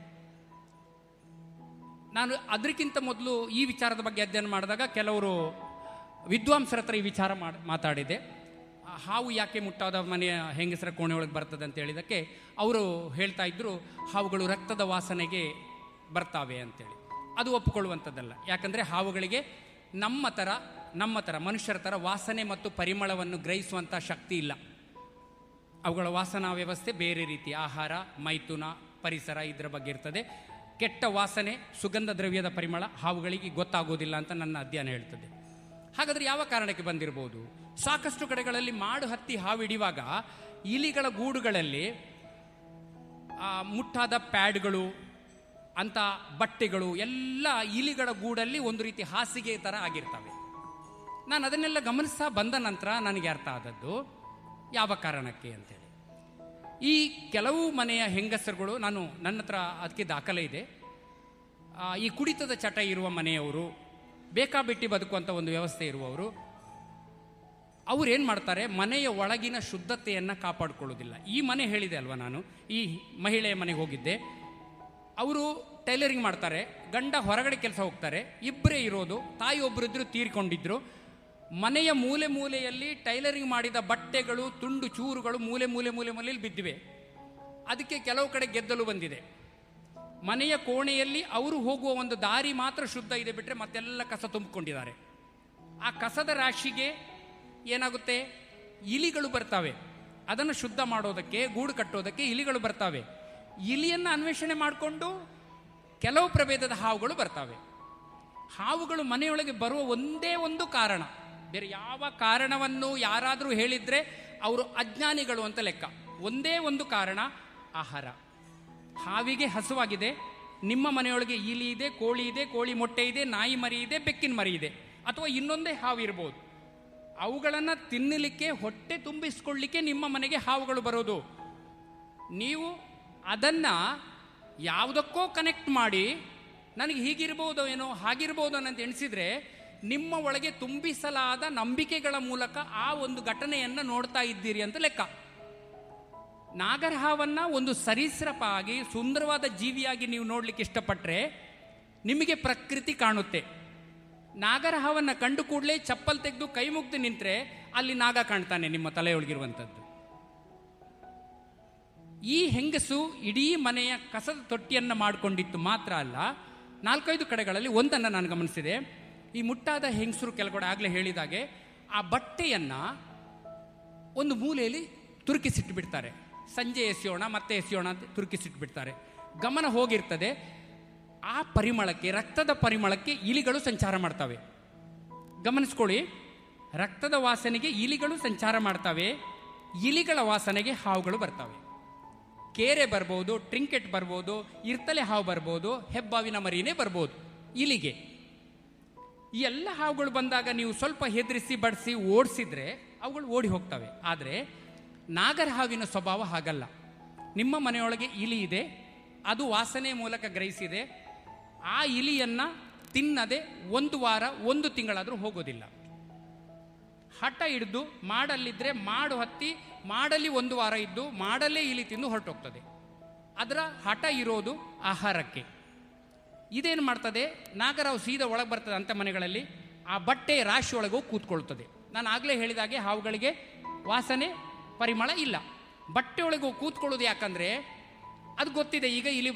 ನಾನು ಅದಕ್ಕಿಂತ ಮೊದಲು ಈ ವಿಚಾರದ ಬಗ್ಗೆ ಅಧ್ಯಯನ ಮಾಡಿದಾಗ ಕೆಲವರು ವಿದ್ವಾಂಸರ ಹತ್ರ ಈ ವಿಚಾರ ಮಾಡ್ ಮಾತಾಡಿದೆ ಆ ಹಾವು ಯಾಕೆ ಮುಟ್ಟಾದ ಮನೆಯ ಹೆಂಗಸರ ಕೋಣೆ ಒಳಗೆ ಬರ್ತದೆ ಅಂತ ಹೇಳಿದಕ್ಕೆ ಅವರು ಹೇಳ್ತಾ ಇದ್ರು ಹಾವುಗಳು ರಕ್ತದ ವಾಸನೆಗೆ ಬರ್ತಾವೆ ಅಂತೇಳಿ ಅದು ಒಪ್ಪಿಕೊಳ್ಳುವಂಥದ್ದಲ್ಲ ಯಾಕಂದರೆ ಹಾವುಗಳಿಗೆ ನಮ್ಮ ಥರ ನಮ್ಮ ಥರ ಮನುಷ್ಯರ ಥರ ವಾಸನೆ ಮತ್ತು ಪರಿಮಳವನ್ನು ಗ್ರಹಿಸುವಂಥ ಶಕ್ತಿ ಇಲ್ಲ ಅವುಗಳ ವಾಸನಾ ವ್ಯವಸ್ಥೆ ಬೇರೆ ರೀತಿ ಆಹಾರ ಮೈಥುನ ಪರಿಸರ ಇದರ ಬಗ್ಗೆ ಇರ್ತದೆ ಕೆಟ್ಟ ವಾಸನೆ ಸುಗಂಧ ದ್ರವ್ಯದ ಪರಿಮಳ ಹಾವುಗಳಿಗೆ ಗೊತ್ತಾಗೋದಿಲ್ಲ ಅಂತ ನನ್ನ ಅಧ್ಯಯನ ಹೇಳ್ತದೆ ಹಾಗಾದ್ರೆ ಯಾವ ಕಾರಣಕ್ಕೆ ಬಂದಿರಬಹುದು ಸಾಕಷ್ಟು ಕಡೆಗಳಲ್ಲಿ ಮಾಡು ಹತ್ತಿ ಹಾವು ಹಿಡಿಯುವಾಗ ಇಲಿಗಳ ಗೂಡುಗಳಲ್ಲಿ ಆ, ಮುಟ್ಟಾದ ಪ್ಯಾಡ್ಗಳು ಅಂತ ಬಟ್ಟೆಗಳು ಎಲ್ಲ ಇಲಿಗಳ ಗೂಡಲ್ಲಿ ಒಂದು ರೀತಿ ಹಾಸಿಗೆ ಥರ ಆಗಿರ್ತವೆ ನಾನು ಅದನ್ನೆಲ್ಲ ಗಮನಿಸ್ತಾ ಬಂದ ನಂತರ ನನಗೆ ಅರ್ಥ ಆದದ್ದು ಯಾವ ಕಾರಣಕ್ಕೆ ಅಂತೇಳಿ ಈ ಕೆಲವು ಮನೆಯ ಹೆಂಗಸರುಗಳು ನಾನು ನನ್ನ ಹತ್ರ ಅದಕ್ಕೆ ದಾಖಲೆ ಇದೆ ಆ, ಈ ಕುಡಿತದ ಚಟ ಇರುವ ಮನೆಯವರು ಬೇಕಾಬಿಟ್ಟಿ ಬದುಕುವಂಥ ಒಂದು ವ್ಯವಸ್ಥೆ ಇರುವವರು ಅವ್ರು ಏನು ಮಾಡ್ತಾರೆ ಮನೆಯ ಒಳಗಿನ ಶುದ್ಧತೆಯನ್ನು ಕಾಪಾಡಿಕೊಳ್ಳೋದಿಲ್ಲ ಈ ಮನೆ ಹೇಳಿದೆ ಅಲ್ವಾ ನಾನು ಈ ಮಹಿಳೆಯ ಮನೆಗೆ ಹೋಗಿದ್ದೆ ಅವರು ಟೈಲರಿಂಗ್ ಮಾಡ್ತಾರೆ ಗಂಡ ಹೊರಗಡೆ ಕೆಲಸ ಹೋಗ್ತಾರೆ ಇಬ್ಬರೇ ಇರೋದು ತಾಯಿ ಒಬ್ಬರಿದ್ರು ತೀರ್ಕೊಂಡಿದ್ರು ಮನೆಯ ಮೂಲೆ ಮೂಲೆಯಲ್ಲಿ ಟೈಲರಿಂಗ್ ಮಾಡಿದ ಬಟ್ಟೆಗಳು ತುಂಡು ಚೂರುಗಳು ಮೂಲೆ ಮೂಲೆ ಮೂಲೆ ಮೂಲೆಯಲ್ಲಿ ಬಿದ್ದಿವೆ ಅದಕ್ಕೆ ಕೆಲವು ಕಡೆ ಗೆದ್ದಲು ಬಂದಿದೆ ಮನೆಯ ಕೋಣೆಯಲ್ಲಿ ಅವರು ಹೋಗುವ ಒಂದು ದಾರಿ ಮಾತ್ರ ಶುದ್ಧ ಇದೆ ಬಿಟ್ಟರೆ ಮತ್ತೆಲ್ಲ ಕಸ ತುಂಬಿಕೊಂಡಿದ್ದಾರೆ ಆ ಕಸದ ರಾಶಿಗೆ ಏನಾಗುತ್ತೆ ಇಲಿಗಳು ಬರ್ತವೆ ಅದನ್ನು ಶುದ್ಧ ಮಾಡೋದಕ್ಕೆ ಗೂಡು ಕಟ್ಟೋದಕ್ಕೆ ಇಲಿಗಳು ಬರ್ತವೆ ಇಲಿಯನ್ನು ಅನ್ವೇಷಣೆ ಮಾಡಿಕೊಂಡು ಕೆಲವು ಪ್ರಭೇದದ ಹಾವುಗಳು ಬರ್ತವೆ ಹಾವುಗಳು ಮನೆಯೊಳಗೆ ಬರುವ ಒಂದೇ ಒಂದು ಕಾರಣ ಬೇರೆ ಯಾವ ಕಾರಣವನ್ನು ಯಾರಾದರೂ ಹೇಳಿದ್ರೆ ಅವರು ಅಜ್ಞಾನಿಗಳು ಅಂತ ಲೆಕ್ಕ ಒಂದೇ ಒಂದು ಕಾರಣ ಆಹಾರ ಹಾವಿಗೆ ಹಸುವಾಗಿದೆ ನಿಮ್ಮ ಮನೆಯೊಳಗೆ ಇಲಿ ಇದೆ ಕೋಳಿ ಇದೆ ಕೋಳಿ ಮೊಟ್ಟೆ ಇದೆ ನಾಯಿ ಮರಿ ಇದೆ ಬೆಕ್ಕಿನ ಮರಿ ಇದೆ ಅಥವಾ ಇನ್ನೊಂದೇ ಹಾವು ಇರ್ಬೋದು ಅವುಗಳನ್ನು ತಿನ್ನಲಿಕ್ಕೆ ಹೊಟ್ಟೆ ತುಂಬಿಸ್ಕೊಳ್ಳಿಕ್ಕೆ ನಿಮ್ಮ ಮನೆಗೆ ಹಾವುಗಳು ಬರೋದು ನೀವು ಅದನ್ನ ಯಾವುದಕ್ಕೋ ಕನೆಕ್ಟ್ ಮಾಡಿ ನನಗೆ ಹೀಗಿರ್ಬೋದು ಏನೋ ಹಾಗಿರ್ಬೋದು ಅಂತ ಎಣಿಸಿದ್ರೆ ನಿಮ್ಮ ಒಳಗೆ ತುಂಬಿಸಲಾದ ನಂಬಿಕೆಗಳ ಮೂಲಕ ಆ ಒಂದು ಘಟನೆಯನ್ನು ನೋಡ್ತಾ ಇದ್ದೀರಿ ಅಂತ ಲೆಕ್ಕ ನಾಗರಹಾವನ್ನ ಒಂದು ಸರೀಸೃಪ ಆಗಿ ಸುಂದರವಾದ ಜೀವಿಯಾಗಿ ನೀವು ನೋಡ್ಲಿಕ್ಕೆ ಇಷ್ಟಪಟ್ರೆ ನಿಮಗೆ ಪ್ರಕೃತಿ ಕಾಣುತ್ತೆ ನಾಗರಹಾವನ್ನ ಕಂಡು ಕೂಡಲೇ ಚಪ್ಪಲ್ ತೆಗೆದು ಕೈ ಮುಗ್ದು ನಿಂತ್ರೆ ಅಲ್ಲಿ ನಾಗ ಕಾಣ್ತಾನೆ ನಿಮ್ಮ ತಲೆಯೊಳಗಿರುವಂಥದ್ದು ಈ ಹೆಂಗಸು ಇಡೀ ಮನೆಯ ಕಸದ ತೊಟ್ಟಿಯನ್ನು ಮಾಡಿಕೊಂಡಿತ್ತು ಮಾತ್ರ ಅಲ್ಲ ನಾಲ್ಕೈದು ಕಡೆಗಳಲ್ಲಿ ಒಂದನ್ನು ನಾನು ಗಮನಿಸಿದೆ ಈ ಮುಟ್ಟಾದ ಹೆಂಗಸರು ಕೆಲಗಡೆ ಆಗಲೇ ಹೇಳಿದಾಗೆ ಆ ಬಟ್ಟೆಯನ್ನ ಒಂದು ಮೂಲೆಯಲ್ಲಿ ತುರುಕಿಸಿಟ್ಟು ಬಿಡ್ತಾರೆ ಸಂಜೆ ಎಸೆಯೋಣ ಮತ್ತೆ ಎಸೆಯೋಣ ಅಂತ ತುರುಕಿಸಿಟ್ಟು ಬಿಡ್ತಾರೆ ಗಮನ ಹೋಗಿರ್ತದೆ ಆ ಪರಿಮಳಕ್ಕೆ ರಕ್ತದ ಪರಿಮಳಕ್ಕೆ ಇಲಿಗಳು ಸಂಚಾರ ಮಾಡ್ತವೆ ಗಮನಿಸ್ಕೊಳ್ಳಿ ರಕ್ತದ ವಾಸನೆಗೆ ಇಲಿಗಳು ಸಂಚಾರ ಮಾಡ್ತವೆ ಇಲಿಗಳ ವಾಸನೆಗೆ ಹಾವುಗಳು ಬರ್ತವೆ ಕೇರೆ ಬರ್ಬೋದು ಟ್ರಿಂಕೆಟ್ ಬರ್ಬೋದು ಇರ್ತಲೆ ಹಾವು ಬರ್ಬೋದು ಹೆಬ್ಬಾವಿನ ಮರಿನೇ ಬರ್ಬೋದು ಇಲಿಗೆ ಈ ಎಲ್ಲ ಹಾವುಗಳು ಬಂದಾಗ ನೀವು ಸ್ವಲ್ಪ ಹೆದರಿಸಿ ಬಡಿಸಿ ಓಡಿಸಿದ್ರೆ ಅವುಗಳು ಓಡಿ ಹೋಗ್ತವೆ ಆದರೆ ನಾಗರ ಹಾವಿನ ಸ್ವಭಾವ ಹಾಗಲ್ಲ ನಿಮ್ಮ ಮನೆಯೊಳಗೆ ಇಲಿ ಇದೆ ಅದು ವಾಸನೆ ಮೂಲಕ ಗ್ರಹಿಸಿದೆ ಆ ಇಲಿಯನ್ನ ತಿನ್ನದೆ ಒಂದು ವಾರ ಒಂದು ತಿಂಗಳಾದರೂ ಹೋಗೋದಿಲ್ಲ ಹಠ ಹಿಡಿದು ಮಾಡಲ್ಲಿದ್ರೆ ಮಾಡು ಹತ್ತಿ ಮಾಡಲ್ಲಿ ಒಂದು ವಾರ ಇದ್ದು ಮಾಡಲ್ಲೇ ಇಲಿ ತಿಂದು ಹೊರಟೋಗ್ತದೆ ಅದರ ಹಠ ಇರೋದು ಆಹಾರಕ್ಕೆ ಇದೇನು ಮಾಡ್ತದೆ ನಾಗರಾವ್ ಸೀದಾ ಒಳಗೆ ಬರ್ತದೆ ಅಂತ ಮನೆಗಳಲ್ಲಿ ಆ ಬಟ್ಟೆ ರಾಶಿ ಒಳಗೆ ಹೋಗಿ ಕೂತ್ಕೊಳ್ತದೆ ನಾನು ಆಗಲೇ ಹೇಳಿದಾಗೆ ಹಾವುಗಳಿಗೆ ವಾಸನೆ ಪರಿಮಳ ಇಲ್ಲ ಬಟ್ಟೆ ಒಳಗೆ ಹೋಗಿ ಕೂತ್ಕೊಳ್ಳೋದು ಯಾಕಂದ್ರೆ ಅದು ಗೊತ್ತಿದೆ ಈಗ ಇಲ್ಲಿ